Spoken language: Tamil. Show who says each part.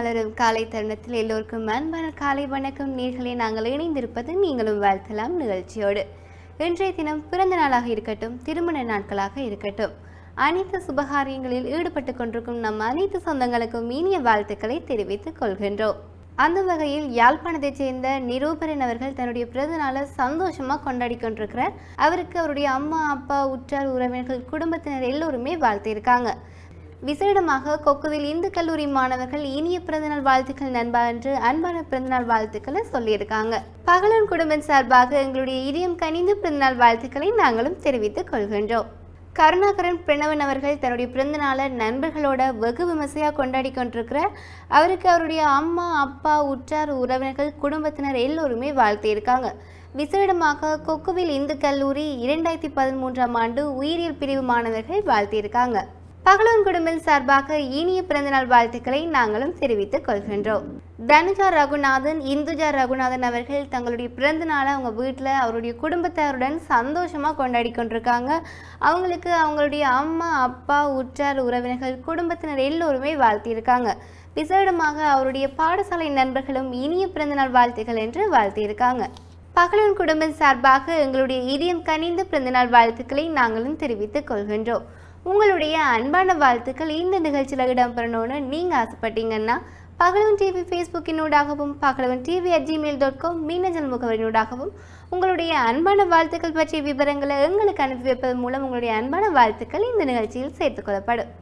Speaker 1: மலரும் காலை தருணத்தில் எல்லோருக்கும் அன்பான காலை வணக்கம் நீர்களே நாங்கள் இணைந்திருப்பது நீங்களும் வாழ்த்தலாம் நிகழ்ச்சியோடு இன்றைய தினம் பிறந்த நாளாக இருக்கட்டும் திருமண நாட்களாக இருக்கட்டும் அனைத்து சுபகாரியங்களில் ஈடுபட்டு கொண்டிருக்கும் நம் அனைத்து சொந்தங்களுக்கும் இனிய வாழ்த்துக்களை தெரிவித்துக் கொள்கின்றோம் அந்த வகையில் யாழ்ப்பாணத்தைச் சேர்ந்த நிரூபரன் அவர்கள் தன்னுடைய பிறந்த நாளை சந்தோஷமா கொண்டாடி கொண்டிருக்கிறார் அவருக்கு அவருடைய அம்மா அப்பா உற்றார் உறவினர்கள் குடும்பத்தினர் எல்லோருமே வாழ்த்தியிருக்காங்க விசேடமாக கொக்குவில் இந்து கல்லூரி மாணவர்கள் இனிய பிறந்தநாள் வாழ்த்துக்கள் நண்பா என்று அன்பான பிறந்தநாள் வாழ்த்துக்களை சொல்லியிருக்காங்க பகலன் குடும்பம் சார்பாக எங்களுடைய இதயம் கனிந்து பிறந்தநாள் வாழ்த்துக்களை நாங்களும் தெரிவித்துக் கொள்கின்றோம் கருணாகரன் பிரணவன் அவர்கள் தன்னுடைய பிறந்த நாளை நண்பர்களோட வெகு விமர்சையாக கொண்டாடி கொண்டிருக்கிறார் அவருக்கு அவருடைய அம்மா அப்பா உற்றார் உறவினர்கள் குடும்பத்தினர் எல்லோருமே வாழ்த்தியிருக்காங்க விசேடமாக கொக்குவில் இந்து கல்லூரி இரண்டாயிரத்தி பதிமூன்றாம் ஆண்டு உயிரியல் பிரிவு மாணவர்கள் வாழ்த்தியிருக்காங்க பகலோன் குடும்பம் சார்பாக இனிய பிறந்தநாள் வாழ்த்துக்களை நாங்களும் தெரிவித்துக் கொள்கின்றோம் தனுஜா ரகுநாதன் இந்துஜா ரகுநாதன் அவர்கள் தங்களுடைய பிறந்த நாளை அவங்க வீட்டில் அவருடைய குடும்பத்தாருடன் சந்தோஷமாக கொண்டாடி கொண்டிருக்காங்க அவங்களுக்கு அவங்களுடைய அம்மா அப்பா உற்றார் உறவினர்கள் குடும்பத்தினர் எல்லோருமே வாழ்த்தியிருக்காங்க விசேடமாக அவருடைய பாடசாலை நண்பர்களும் இனிய பிறந்தநாள் வாழ்த்துக்கள் என்று வாழ்த்தியிருக்காங்க பகலன் குடும்பம் சார்பாக எங்களுடைய இதயம் கனிந்த பிறந்தநாள் வாழ்த்துக்களை நாங்களும் தெரிவித்துக் கொள்கின்றோம் உங்களுடைய அன்பான வாழ்த்துக்கள் இந்த நிகழ்ச்சியில் இடம்பெறணும்னு நீங்கள் ஆசைப்பட்டீங்கன்னா பகலவன் டிவி ஃபேஸ்புக்கினூடாகவும் Pagalavan TV at Gmail dot com மின்னஞ்சல் முகவரினூடாகவும் உங்களுடைய அன்பான வாழ்த்துக்கள் பற்றிய விவரங்களை எங்களுக்கு அனுப்பி வைப்பதன் மூலம் உங்களுடைய அன்பான வாழ்த்துக்கள் இந்த நிகழ்ச்சியில் சேர்த்துக்கொள்ளப்படும்